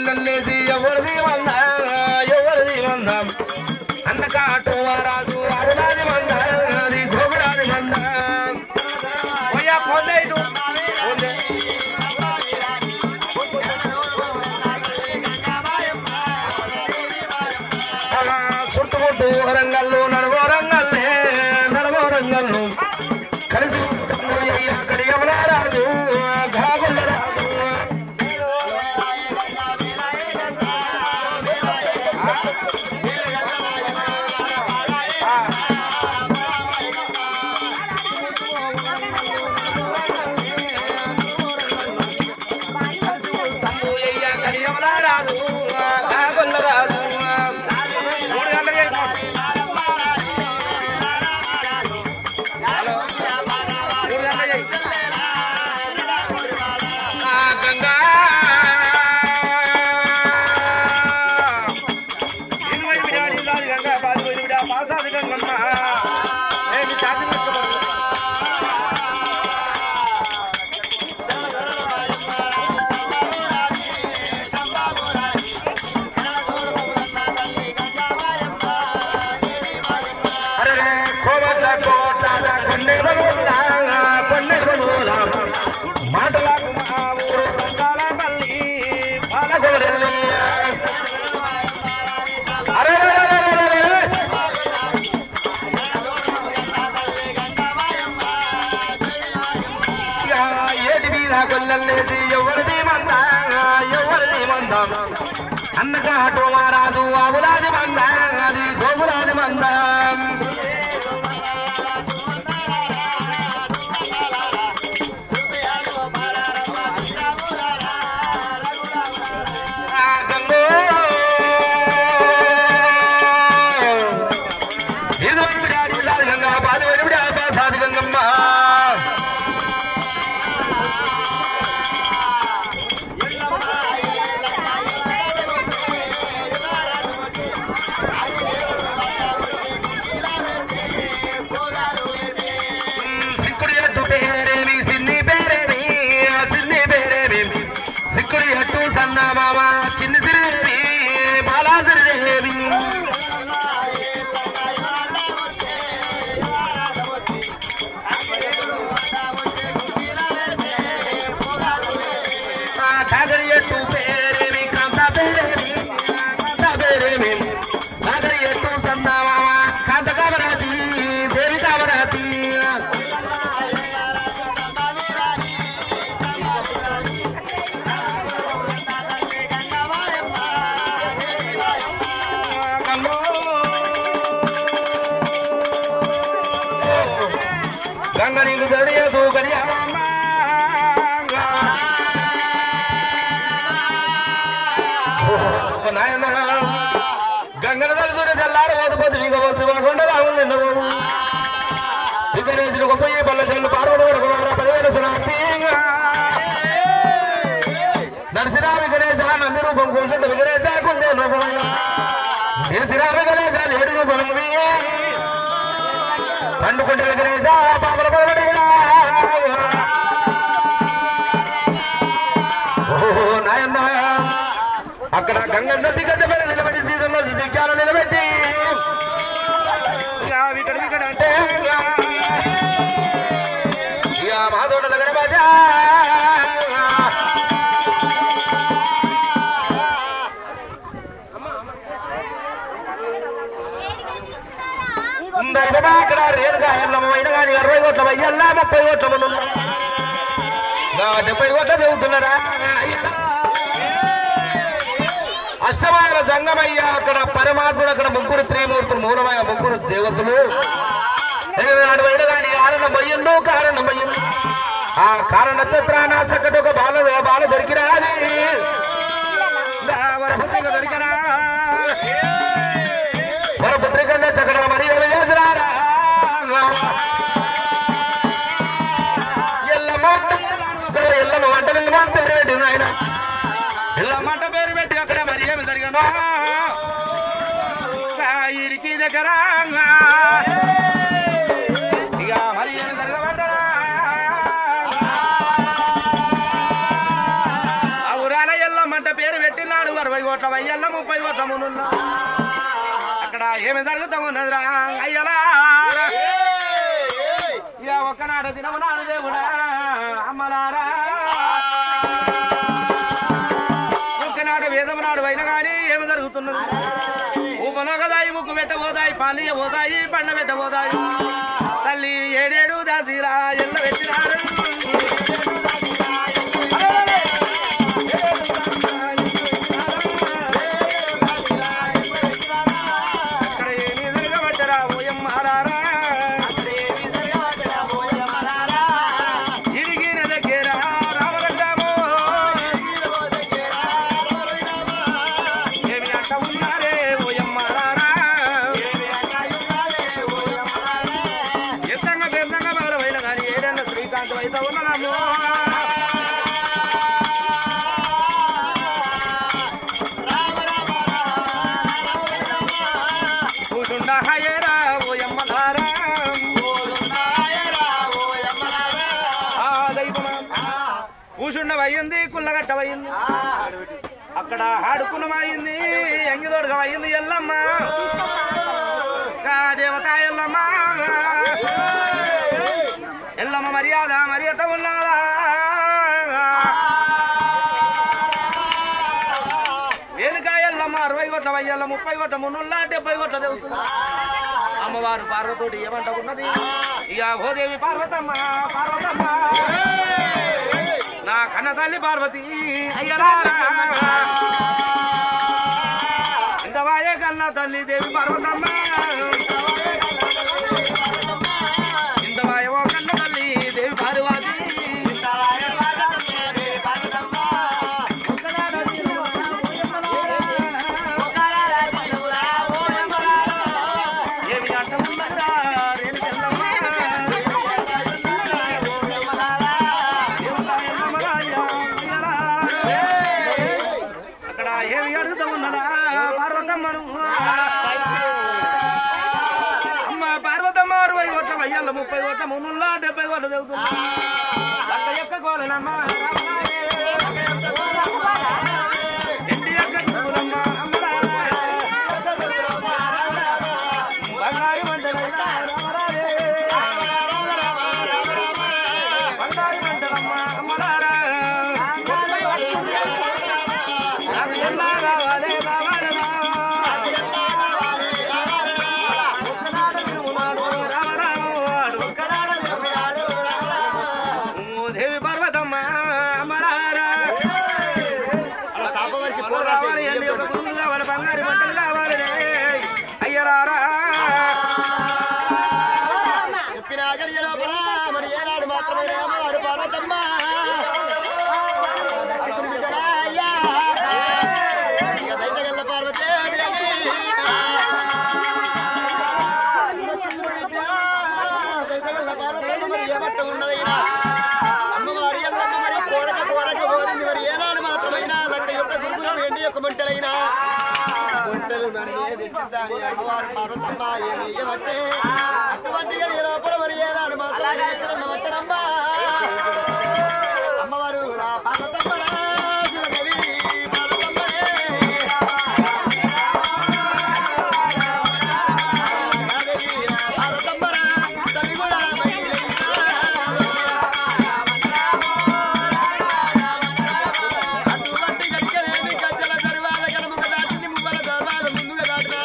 గుళ్ళల్లేసి ఎవరిది వందా ఎవరిది వందా అంతకాటు రాదు అరుణాది మంద అది గోగుడాది మంద పోయా పోతే ఇటు పోతే. అలా చుట్టుముట్టు రంగల్లు నడవో రంగల్లే నడవో రంగల్లు కలిసి ఉంటాము అక్కడ ఎవరా రాదు గాగుల రాదు అక్కడ ఎవరా రాదు గాగుల రాదు మూడు గంటలకి వెళ్ళిపోతాం. హలో. మూడు గంటలకి ఆ గంగా ఇనుమడి బిడ్డ నీళ్ళాది గంగా పాది పోయి బిడ్డ పాసాది గంగమ్మ నేను చాటి పెట్టుకోవాలి అరే కోమట్ల కోట్ల కొన్ని బనులా కొన్ని బనులా మాటలకు మా ఊరు బంగాళ తల్లి పాలగోరెల్లి అరే అరే, అరే, అరే, అరే, అరే. ఇక ఏటి మీద కొల్లలేసి ఎవరిది మంద ఎవరిది మంద అన్నగా అటు మారాదు ఆవులాది మంద అది గోగులాది మంద ఆ గంగో ఇది విడాడి లాది గంగా పాది విడా సాది గంగమ్మ సిక్కుడి అట్టు పేరేమి సిన్ని పేరేమి సిన్ని పేరేమి సిక్కుడి అట్టు సన్న మామ చిన్ని సిరేమి బాలా సిరేమి కాగరి ఎట్టు పేరేమి కాంత పేరేమి కాంత పేరేమి కాగరి ఎట్టు సన్న మామ కాంత కామరాతి దేవి కామరాతి గంగ నీకు గడియదు గడియామమ్మ నాయన గంగన తలుచుడు తెల్లారు పోతు పోతు వీగ పోతు కొండ రావులు నిన్నవు విఘ్నేశ్వరు గొప్ప ఈ బల్ల చెల్లు పార్వతి వరకు పదివేల శనార్థి నరసిరా విఘ్నేశ నంది రూపం కూర్చుంటే విఘ్నేశ కుందే రూపం సిరా విఘ్నేశ లేడు రూపం పండుకుంటే విఘ్నేశ పాపల పడబడిగా ఓహో నాయన అక్కడ గంగ నది గడ్డ మీద నిలబెట్టి సీజన్లో దిగ్గాలు నిలబెట్టి ఇక వికట వికట అంటే ఇక మా తోట దగ్గర బాజా దైవమా అక్కడ రేణుగా ఎల్లమ్మైన కానీ అరవై కోట్ల వయ్యల్లా ముప్పై కోట్ల మంది ఉన్నారు. నా డెబ్బై కోట్ల దేవుతున్నారా అష్టమాల సంగమయ్య అక్కడ పరమాత్ముడు అక్కడ ముగ్గురు త్రిమూర్తులు మూలమయ ముగ్గురు దేవతలు నడువైన కానీ కారణమయ్యిండు కారణమయ్యిండు ఆ కారణ నక్షత్రాన సకటి ఒక బాల బాల దొరికిరాది వరపుత్రిక దొరికినా వరపుత్రిక చక్కడ మరి చేసిరారా ఎల్లమ్మ ఎల్లమ్మ వంట పేరు పెట్టింది ఆయన ఎల్లమ్మంట పేరు పెట్టి అక్కడ మరి ఏమి జరిగినా ఇడికి దగ్గర ఇక మరి ఏమి జరగబడ్డా ఆ ఊరాల ఎల్లమ్మంట పేరు పెట్టినాడు అరవై కోట్ల వయ్యల్ల ముప్పై కోట్ల మునున్న అక్కడ ఏమి జరుగుతా ఉన్నదిరా అయ్యలా ఇక ఒక్కనాడు దినము నాడు దేవుడా అమ్మలారా ఒక్కనాడు వేదము నాడు అయినా కానీ ఏమి జరుగుతున్నది ఊపనొకదాయి ముక్కు పెట్టబోతాయి పాలియ పోతాయి పండ పెట్టబోతాయి తల్లి ఏడేడు దాసిరా ఎల్ల పెట్టినారు అక్కడ ఏమి జరగబట్టరా ఓయమ్మారారా ఇరిగిన దగ్గర రామరంగాము ఏమి అంట ఉన్నారే ఓయమ్మారారా ఎంతంగా పెద్దంగా బగలవైన కానీ ఏడన్న శ్రీకాంత్ అయితే ఉన్నాము కూతుండా హయేరా ఓయమ్మలారా ఆ దైవమా కూసుండవయ్యింది కుల్లగట్టవయ్యింది అక్కడ ఆడుకున్నమయ్యింది ఎంగిదోడుగవయ్యింది ఎల్లమ్మ గా దేవత ఎల్లమ్మ ఎల్లమ్మ మర్యాద మరి ఎట్ట ఉన్నదా వెనుక ఎల్లమ్మ అరవై కోట్ల వయ్యల్ల ముప్పై కోట్ల మున్నుల్లా డెబ్బై కోట్ల దేవుతుంది అమ్మవారు పార్వతోటి ఏమంట ఉన్నది ఇక ఓదేవి పార్వతమ్మ పార్వతమ్మ నా కన్న తల్లి పార్వతి అయ్యరా ఇంతవాయే కన్న తల్లి దేవి పార్వతమ్మ ఇంతవాయో కన్న తల్లి దేవి పార్వతి ఏమి ఆట ఉన్నదా రేణుకెళ్ళమ్మ అక్కడ ఏమి అడుగుతూ ఉన్నదా పార్వతమ్మను అమ్మ పార్వతమ్మ అరవై కోట్ల వయ్యాల ముప్పై కోట్ల మునుల్లా డెబ్బై కోట్ల చదువుతున్నా అక్క యొక్క కోలనమ్మ ఇంటి యొక్క కూలమ్మ అమ్మలారా. బంగారు మంటలైనా రామరారే. బంగారు మంటలమ్మ అమ్మలారా. నాకు ఎల్లా కావాలి కావాలనా. ఒక్కనాడు తిరుగునాడు రామరామవాడు. ఓ దేవి పర్వతమ్మ అమ్మలారా. పొలం కావాలి ఎండి ఒక గురువులు కావాలి బంగారు మంటలు కావాలి అయ్యరారా చెప్పిన గడియ లోపల మరి ఏనాడు మాత్రమే రామారు పార్వతమ్మ బిడ్డరా అయ్యా. ఇక దైతగల్ల పార్వతే దేవి. దైతగల్ల పార్వతమ్మ మరి ఏమట్ట ఉన్నదైనా అమ్మవారి ఎల్లమ్మ మరి కోరక కోరక కోరింది మరి ఏనాడు మాత్రమైనా లక్క యొక్క గురుగులు వెండి యొక్క మంటలైనా గుంటలు నన్నే తెచ్చిద్దాని అమ్మవారు పార్వతమ్మ ఏమి ఇయ్యబట్టే అటువంటి గడియ లోపల మరి ఏనాడు మాత్రం ఎక్కడ వట్టనమ్మా అమ్మవారు నా పార్వతమ్మ రా, శివదేవి పార్వతమ్మనే. నాదేవి నా పార్వతమ్మ రా, తల్లి కూడా బయలైనా. అటువంటి గడియనేమి గజ్జల దర్వాద గనుముగ దాటింది మువ్వల దర్వాద ముందుగా దాటినా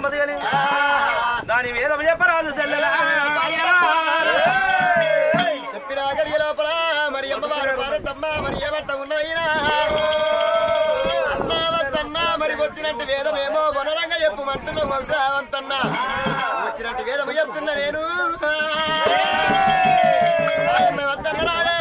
నెమ్మది కలిగి దాని వేదం చెప్పరాదు తెల్లలా చెప్పినా కలిగే లోపల మరి అమ్మవారు భారతమ్మ మరి ఏమంట ఉన్నదైనా అన్నావద్దన్నా మరి వచ్చినట్టు వేదమేమో వనరంగా చెప్పుమంటున్నా వంశావంతన్నా వచ్చినట్టు వేదం చెప్తున్నా నేను వద్దన్న రాలే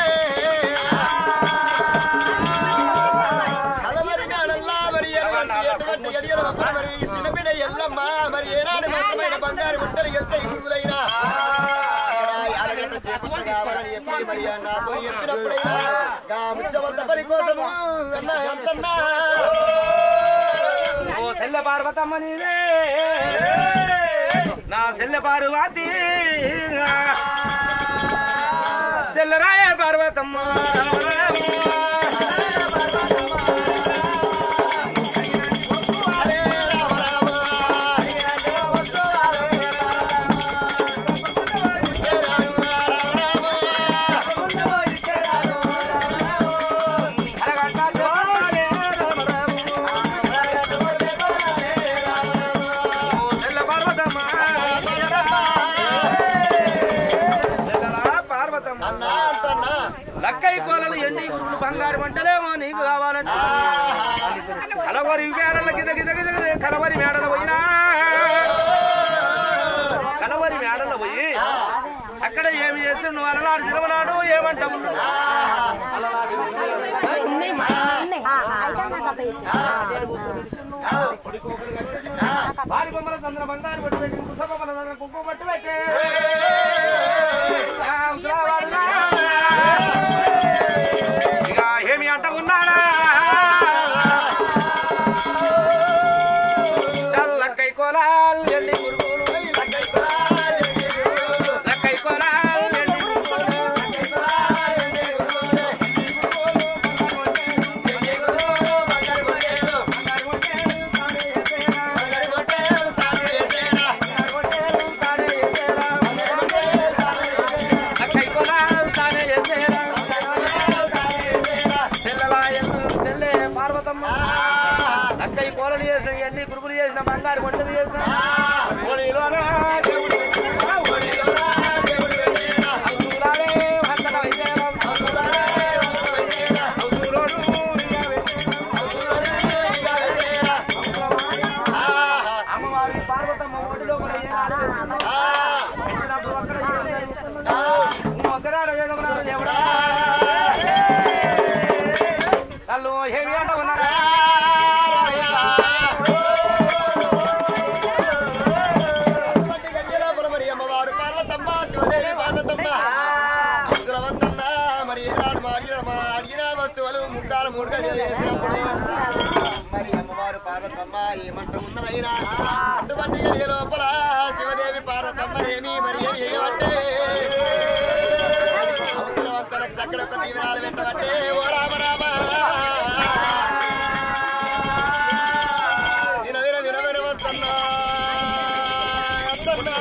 కలవరి మేడల్లా మరి ఎటువంటి ఎటువంటి ఎడియల ఒప్పన మరి ఈ సినబిడ ఎల్లమ్మ మరి ఏనాడు మాత్రమైన బంగారు గుట్టలు వెళ్తే గురుగులైనా అరగంట చేపట్టు కావాలని చెప్పి మరి ఆ నాతో చెప్పినప్పుడైనా గా ముచ్చమంత పని కోసము అన్నా ఎంతన్నా ఓ సెల్ల పార్వతమ్మ నీవే నా సెల్ల పార్వతి సెల్లరాయ పార్వతమ్మ హరే రామ రామ హరే రామ రామ రామ పార్వతమ్మ అన్నా అంతన్నా లక్కై కోలలు ఎండి గురువులు బంగారు వంటలేమో నీకు కావాలంట కలవరి మేడల గిద గిద గిద గిద కలవరి మేడల పోయినా కలవరి మేడల పోయి అక్కడ ఏమి చేసి నువ్వు అలలాడు తిరవలాడు ఏమంటావు వారి బొమ్మల చంద్ర బంగారు పట్టు పెట్టి కుస బొమ్మల చంద్ర కుంకుమ పట్టు పెట్టి ఆ, ఉత్తరావాదులా. ఇక ఏమి అంట ఉన్నాడా చల్లకై కోలాల్ ఎండి గురుగులు లక్కై కోలాల్ ఎండి గురుగులు లక్కై కోలాల్ తానే చేసేరా చెల్లలాయను చెల్లె పార్వతమ్మ అక్కయ్య కోలలు చేసిన ఎన్ని గురుకులు చేసిన బంగారు కొండలు చేసిన ఓడిలోన దేవుడు పెట్టిన, ఓడిలోన దేవుడు పెట్టిన, అవుతులాడే వందన వైద్యరం, అవుతులోను ఇక పెట్టిన, అమ్మవారి పార్వతమ్మ ఒడిలో కూడా ఏనాడు పెట్టిందో, పెట్టినప్పుడు ఒక్కడ ఏం జరుగుతున్నదో, ఒక్కరాడు వేదమునాడు దేవుడా వాళ్ళు ఏమి అంట ఉన్నారా మరి అమ్మవారు పార్వతమ్మ శివదేవి పార్వతమ్మ సురవంతన్న మరి ఏనాడు మా అడిగిన మా అడిగిన వస్తువులు ముట్టాలు మూడు గడియలు చేసినప్పుడు మరి అమ్మవారు పార్వతమ్మ ఏమంట ఉన్నదైనా అటువంటి గడియ లోపల శివదేవి పార్వతమ్మ ఏమి మరి ఏమి చేయబట్టే అవసరవంతలకు సక్కడ ఒక దీవెనాలు పెట్టబట్టే ఓ రామ రామ విన విన విన వినవద్దన్నా వద్దన్నా.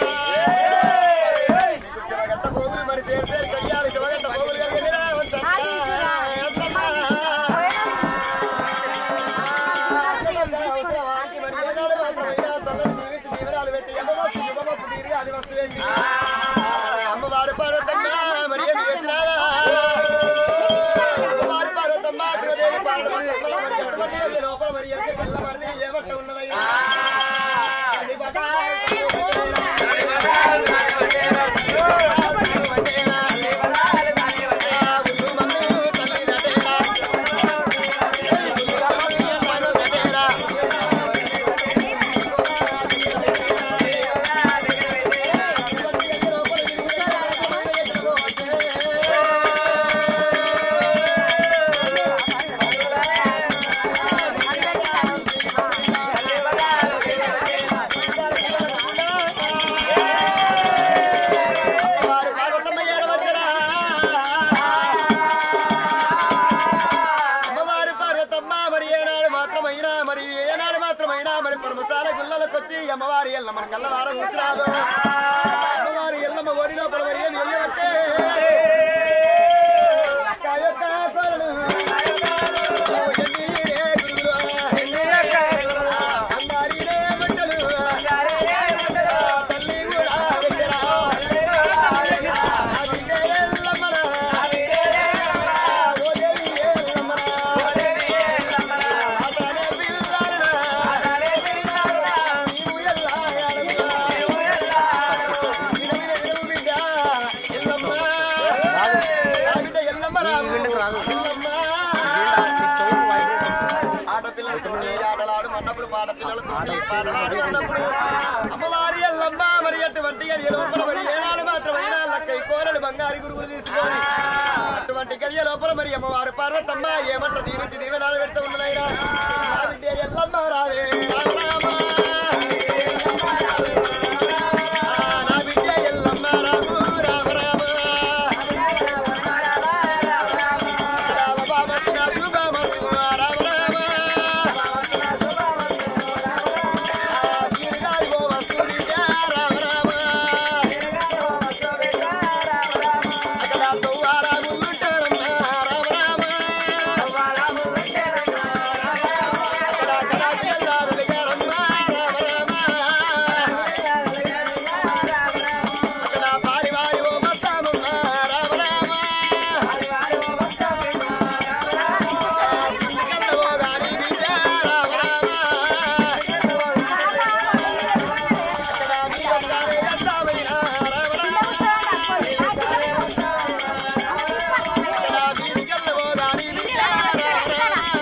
నీకు శివగట్ట పోగులు మరి చేసే కయ్యాలి శివగట్ట పోగులు కలిగినా వద్దన్నా. వద్దన్నా. అవసరమానికి మరి ఏనాడు మాత్రమైనా చల్లని దీవించి దీవెనాలు పెట్టి అమ్మవారు శుభమొక్కు తీరి అది వస్తు పెట్టి అమ్మవారు పార్వతమ్మ మరి ఏమి చేసినారా అమ్మవారు పార్వతమ్మ శివదేవి పార్వతమ్మ మరి అటువంటి లోపల మరి ఎనక కళ్ళ మరి ఏమట్ట ఉన్నదయ్యా అది వారు పార్వతమ్మ ఏరవచ్చరా అమ్మవారు పార్వతమ్మ మరి ఏనాడు మాత్రమైనా మరి ఏనాడు మాత్రమైనా మరి పరమశాల గుల్లలకొచ్చి అమ్మవారి ఎల్లమ్మ కల్లవార కూర్చురాదు అమ్మవారి ఎల్లమ్మ ఒడి లోపల మరి ఏమి వెళ్ళబట్టే అక్క యొక్క కోరలు. ఎన్నీరే గురువులు. అంగారీరే మంటలు. ఉన్నప్పుడు పాట పిల్లలతో పాటలాడు అన్నప్పుడు అమ్మవారి ఎల్లమ్మ మరి అటువంటి గడియ లోపల మరి ఏనాడు మాత్రమైనా లక్కై కోరలు బంగారు గురుగులు తీసుకొని అటువంటి గడియ లోపల మరి అమ్మవారు పార్వతమ్మ ఏమంట దీవించి దీవెనాలు పెడుతూ ఉన్నదైనా నా బిడ్డ ఎల్లమ్మ రావే రామ ఆ, నా బిడ్డ ఎల్లమ్మ రాము రామ రామ రామ బామ నా శుభమ రామ రామ ఆ, గిరిగాలి ఓ వస్తునిగా రామ రామ అక్కడ తవ్వాల ముల్లుంటారమ్మ రామ రామ అక్కడ అక్కడ జిల్లాలుగారమ్మ రామ రామ అక్కడ పారి వారి ఓ మస్తామమ్మ రామ రామ కళ్ళ ఓ గారి బిడ్డ రామ రామ అక్కడ నీవన్నారే ఎంతమైనా రామ రామ అక్కడ వీరికల్ల ఓ గారి బిడ్డ రామ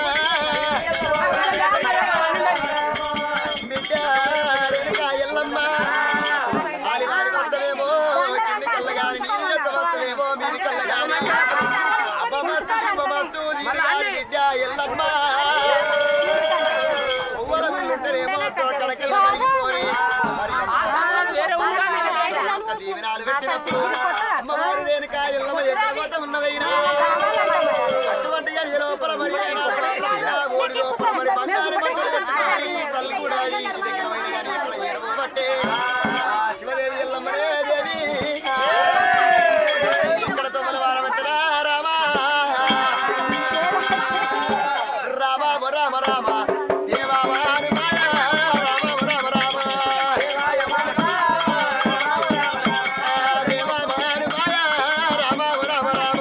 రామ బిడ్డ రేణుక ఎల్లమ్మ ఆలివారి వస్తవేమో కింది కళ్ళగాని నీ యొక్క వస్తవేమో మీది కళ్ళగాని అబ్బమస్తు శుభమస్తు దీని గాని బిడ్డ ఎల్లమ్మ పువ్వుల బిల్లుంటేనేమో కడకల కరిగిపోయి మరి ఒక్క దీవెనాలు పెట్టినప్పుడు అమ్మవారి రేణుక ఎల్లమ్మ ఎక్కడ పోతే ఉన్నదైనా అటువంటి గాని ఈ లోపల మరి అయినా ఓడి లోపల మరి బంగారు బట్టలు పెట్టుకొని తల్లి కూడా ఈ ఇంటి దగ్గర పోయిన గాని ఇక్కడ ఏడవ పట్టే ఆ శివదేవి ఎల్లమ్మనే దేవి ఇక్కడ తొమ్మల వారం అంటారా రామా రామా ఓ రామ రామ దేవా వారి మాయ రామ ఓ రామ రామ ఆ దేవా వారి మాయ రామ ఓ రామ రామ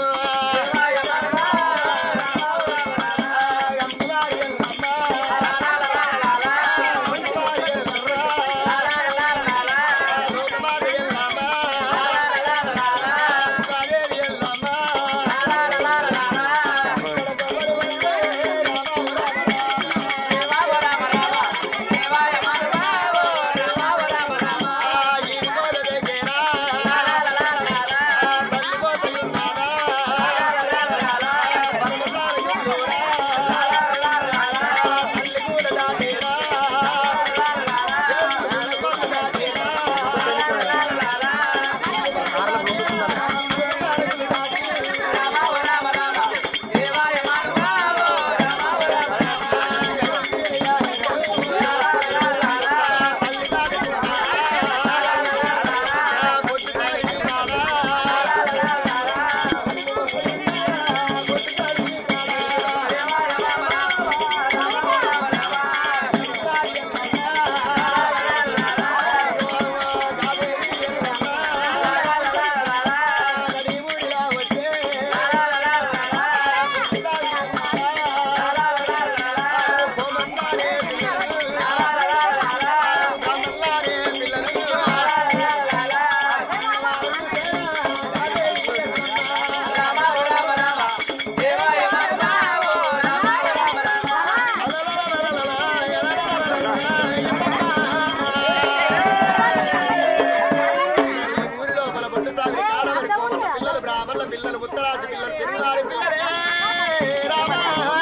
ఊరి లోపల బొట్టు సామి కాడవరి కోమల పిల్లలు బ్రాహ్మణుల పిల్లలు ఉత్తరాసి పిల్లలు తెలుగువారి పిల్లలే రామా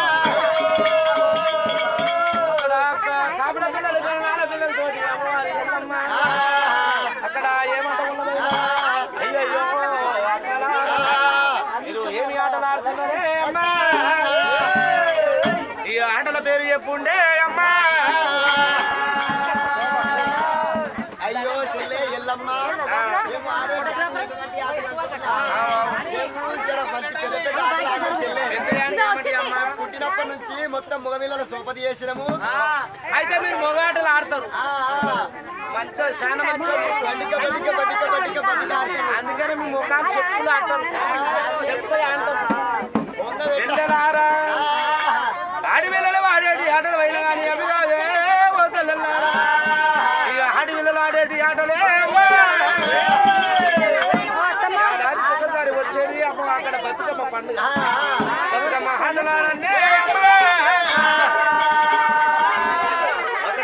కాపుల పిల్లలు తెలంగాణ పిల్లలతోటి అమ్మవారి ఎల్లమ్మ. అక్కడ ఏమంట ఉన్నది అయ్యయ్యో అక్కడ మీరు ఏమి ఆటలు ఆడుతున్నారే అమ్మా ఈ ఆటల పేరు చెప్పుండే అమ్మా అయ్యో చెల్లె ఎల్లమ్మ మేము ఆడేటటువంటి ఆటలు అనుకుంటున్నాం. మేము జర మంచి పెద్ద పెద్ద ఆటలు ఆడాం చెల్లె ఎందుకంటే అమ్మా పుట్టినప్పటి నుంచి మొత్తం మగవిల్లల సోపతి చేసినాము ఆ, అయితే మీరు మొగాటలు ఆడతారు ఆ, ఆ. మంచి చాలా మంచి బడిక బడిక బడిక బడిక బడిక ఆడతాం. అందుకని మీ ముఖాలు చెప్పులు ఆడతారు చెప్పు ఆడతారు వంగ పెట్ట. చెల్లెలారా ఆ, ఆడి పిల్లలు ఆడేటి ఆటలు అయినా కానీ అవి కాదే ఓ తెల్లలారా. ఇక ఆడి పిల్లలు ఆడేటి ఆటలే అమ్మా. ఏడాదికి ఒకసారి వచ్చేది అమ్మ అక్కడ బతుకమ్మ పండుగ ఆ, ఆ. బతుకమ్మ ఆటలాడనే అమ్మా.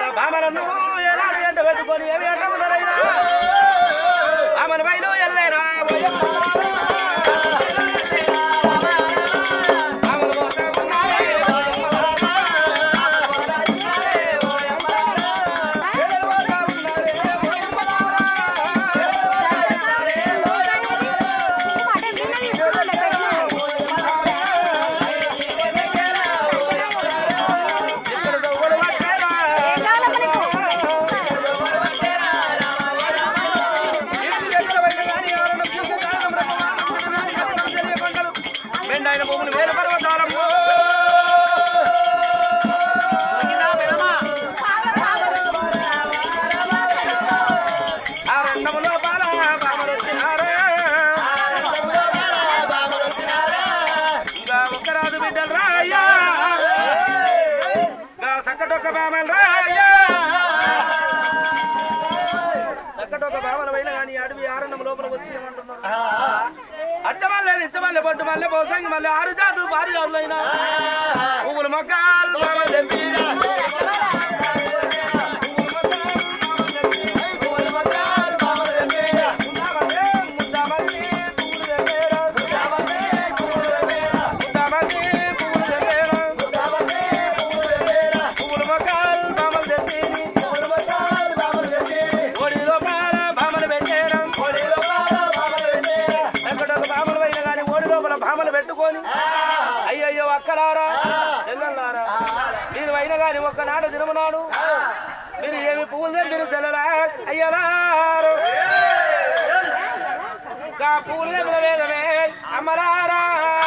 మెండైన భూములు వేరు పర్వతాలం ఆ రెండములో బాల బామలు వచ్చినారే ఇంకా ఒక్కరాజు బిడ్డలు రాయ్యా ఇంకా సక్కటొక్క బామలు రాయ్యా సక్కటొక్క బామలు పోయినా కానీ అడవి ఆరణం లోపల వచ్చి ఏమంటున్నారు అచ్చమల్లె నిచ్చమల్లె బొట్టు మల్లె పోసంగి మళ్ళీ ఆరు జాతులు భారీ జాతులైన పువ్వులు మొక్కలు బామలు తెంపిరా. ముద్దామల్లె, ముద్దామల్లి, పువ్వులు తెంపేరా. ముద్దామల్లి, పువ్వులు తెంపేరా. పువ్వులు మొక్కలు బామలు తెంపిరి. ఒడిలో పాల బామలు పెట్టేయడం. ఎక్కడొక బామలు పోయినా కానీ ఓడి లోపల బామలు పెట్టుకొని అయ్యయ్యో అక్కలారా చెల్లెల్లారా మీరు అయినా కానీ ఒక్కనాడు దినమునాడు మీరు ఏమి పువ్వులు తెంపిరు చెల్లెలా అయ్యలారు గా పువ్వులు తెంపిన వేదమే అమ్మలారా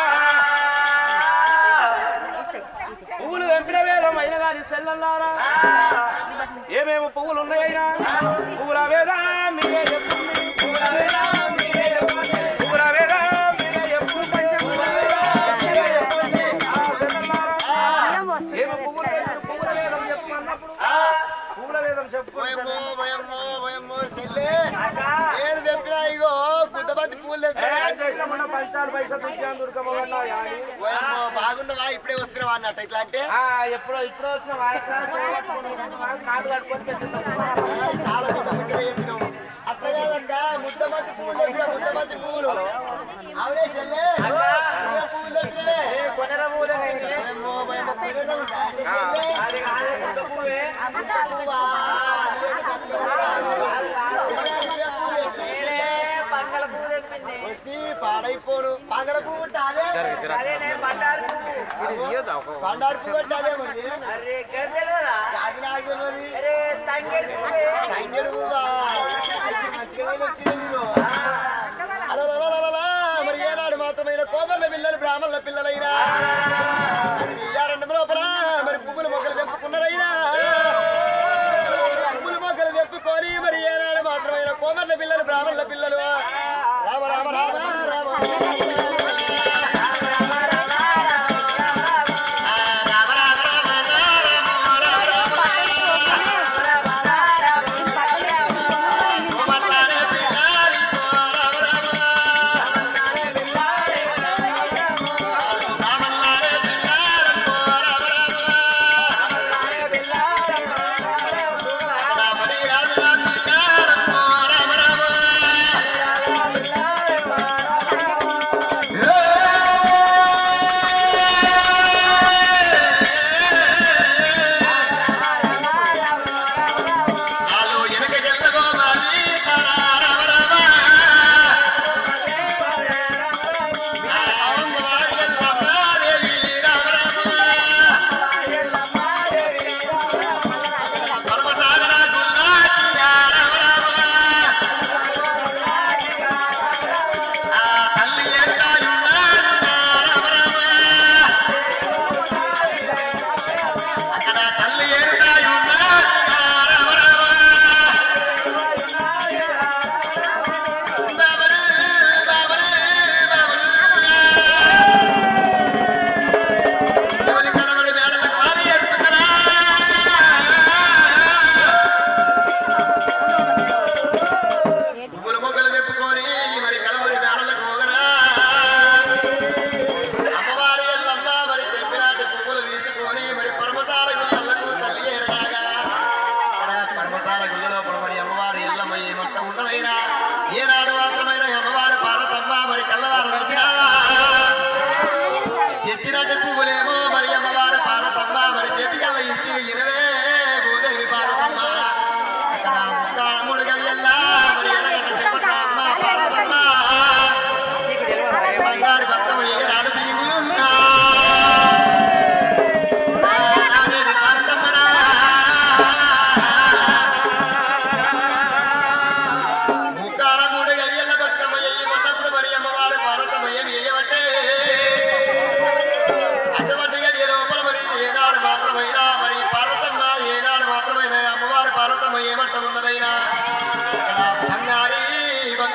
పువ్వులు తెంపిన వేదం అయినా కానీ చెల్లెల్లారా ఏమేమి పువ్వులు ఉన్నాయైనా పువ్వుల వేదా మీరే చెప్పుంది పువ్వుల వేదా మీరే చెప్పుంది పువ్వుల వేదా మీరే చెప్పుంది పువ్వుల వేదా మీరే చెప్పుంది. ఆ చెల్లెల్లారా, ఏమి పువ్వులు తెంపిరు? పువ్వుల వేదం చెప్పమన్నప్పుడు పువ్వుల వేదం చెప్పు ఓయమ్మో, ఓయమ్మో, ఓయమ్మో, చెల్లె. నేను చెప్పినా ఇగో గుద్దబంతి పూలు తెప్పినా. మన పంచాలు పైసలు దుర్గాన్ని దుర్గమ్మన్నా యాని. ఓయమ్మో, బాగున్నావా ఇప్పుడే వస్తున్నావా అన్నట్టు ఇట్లా అంటే ఆ, ఎప్పుడో ఇప్పుడో వచ్చిన వాయిస్ కాదు కట్టుకొని పెట్టుకుంటాం చాలా పెద్ద ముచ్చట చెప్పినావు అట్లా కాదక్క ముద్దబంతి పూలు తెప్పినా ముద్దబంతి పూలు అవునే చెల్లె ఏ పూలు తెప్పినవే? కొనర పూలనేది. ఓయమ్మో, ఓయమ్మో, పూలేదో ఉంటా అంటే ఆ, చెల్లె. అది కాదు, కొత్త పువ్వే. పువ్వా, అదేంటి పచ్చగా చెల్లె, నువ్వే పూలు తెప్పినావు. వస్తే పాడైపోను పంగల పువ్వు ఉంటే అదే బండారు పువ్వు అంటే అదే మరి అది నాకు తెలియదు తంగేడు పువ్వా అయితే మంచిగా పెట్టినావు నువ్వు. అలలలలలలా, మరి ఏనాడు మాత్రమైన కోమర్ల పిల్లలు బ్రాహ్మణుల పిల్లలైనా మరి ఇయ్యారండం లోపల మరి పువ్వుల మొక్కలు తెంపుకున్నారైనా పువ్వుల మొక్కలు తెంపుకొని మరి ఏనాడు మాత్రమైన కోమర్ల పిల్లలు బ్రాహ్మణుల పిల్లలు రామ రామ రామ రామ రామ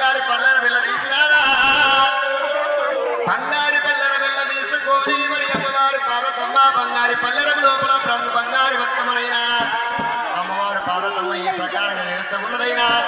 బంగారు పల్లెల వెళ్ళ తీసినారా బంగారు పల్లెల వెళ్ళ తీసుకొని మరి అమ్మవారు పార్వతమ్మ బంగారు పల్లెల లోపల ప్రభు బంగారు భక్తములైన అమ్మవారు పార్వతమ్మ ఈ ప్రకారంగా నిలుస్తూ ఉన్నదైనా